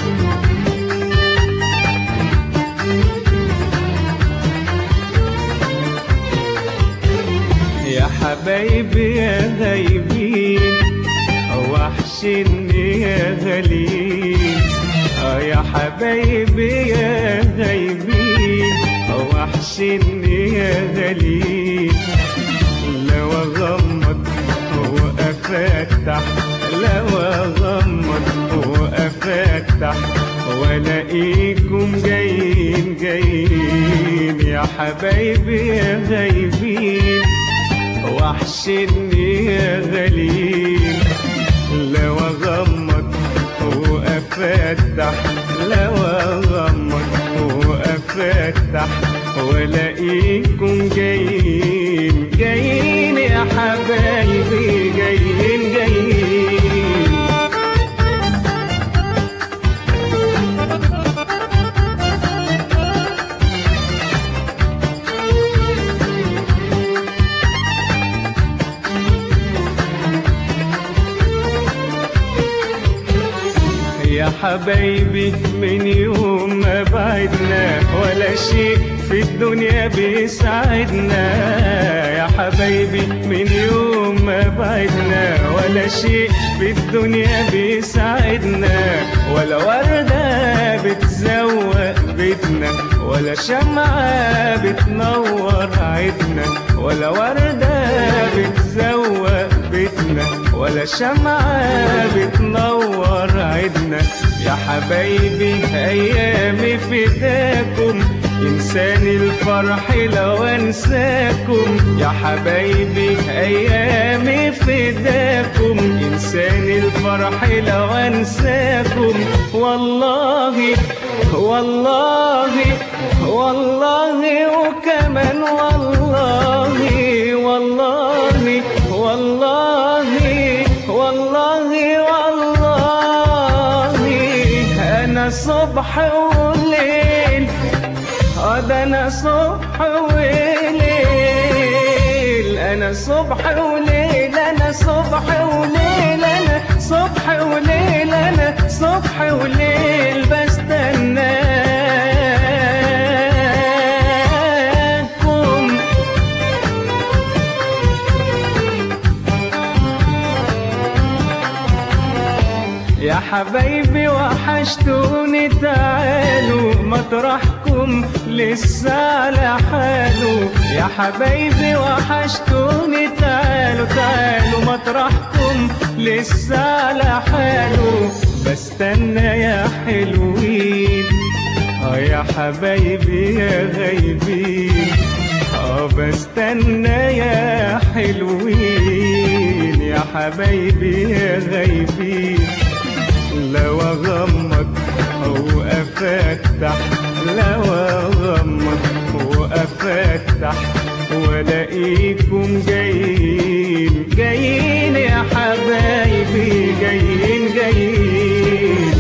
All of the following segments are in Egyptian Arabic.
يا حبايبي يا غايبين وحشني يا غاليين اه يا حبايبي يا غايبين وحشني يا غاليين لو اغمض وافتح لو اغمض وافتح والاقيكم جايين جايين يا حبايبي يا غايبين وحشني يا غالين لو اغمض وافتح لو اغمض وافتح والاقيكم جايين جايين يا حبايبي جايين جايين يا حبايبي من يوم ما بعدنا ولا شيء في الدنيا بيسعدنا يا حبايبي من يوم ما بعدنا ولا شيء في الدنيا بيسعدنا ولا وردة بتزوق بيتنا ولا شمعة بتنور عيدنا ولا وردة بتزوق بيتنا ولا شمعة بتنور عيدنا يا حبايبي أيامي فداكم إنسان الفرح لو أنساكم يا حبايبي أيامي فداكم إنسان الفرح لو أنساكم والله والله والله وكمان والله والله والله والله والله أنا صبح وليل آه ده أنا صبح وليل أنا صبح وليل أنا صبح وليل أنا صبح وليل أنا صبح وليل بستناكم يا حبايبي وحشتوني تعالوا مطرحكم لسه على حاله يا حبايبي وحشتوني تعالوا تعالوا مطرحكم لسه على حاله بستنى يا حلوين اه يا حبايبي يا غايبين اه بستنى يا حلوين يا حبايبي يا غايبين لو اغمض او افتح لو اغمض وافتح والاقيكم جايين جايين يا حبايبي جايين جايين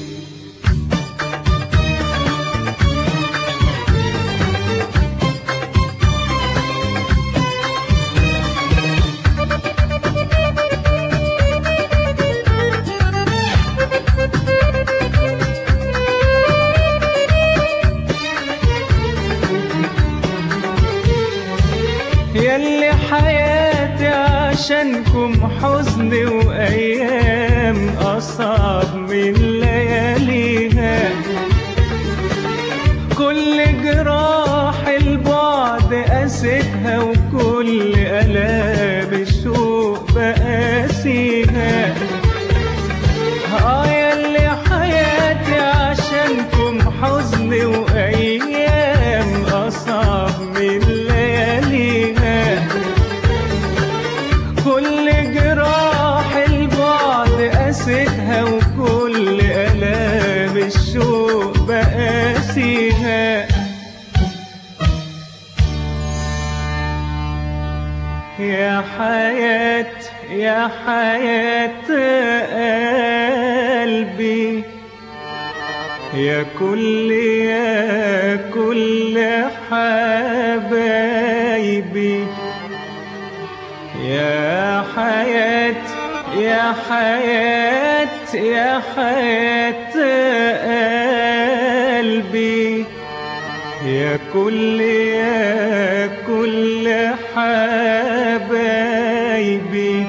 ياللي حياتي عشانكم حزن وأيام أصعب من لياليها كل جراح البعد قاستها وكل آلام الشوق بقاسيها اه ياللي حياتي عشانكم حزن وأيام أصعب من لياليها كل جراح البعد قاستها وكل آلام الشوق بقاسيها يا حياة يا حياة قلبي يا كل يا كل حبايبي يا حياة يا حياة يا حياة يا كل يا كل حبايبي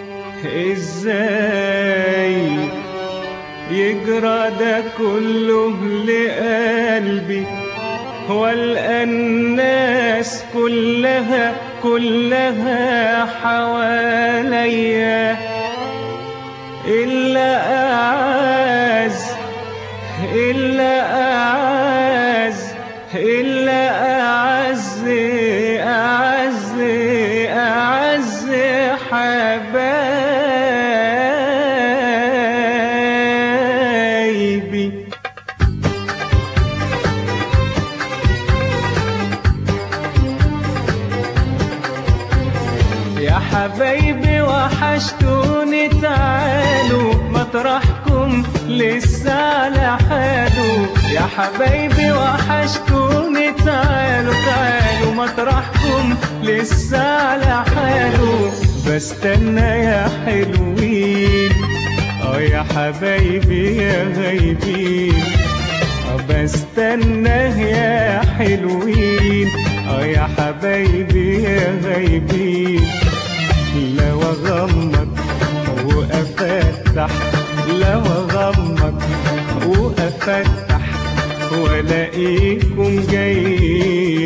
ازاي يجرى ده كله لقلبي والقى الناس كلها كلها حواليا إلا أعز إلا أعز إلا أعز أعز أعز حبايبي يا حبايبي وحشتوني تعالوا مطرحكم لسه على حاله يا حبايبي وحشتوني تعالوا تعالوا مطرحكم لسه على حاله بستنى يا حلوين اه يا حبايبي يا غايبين اه بستنى يا حلوين اه يا حبايبي يا غايبين لو اغمض وافتح لو اغمض وافتح والاقيكم جايين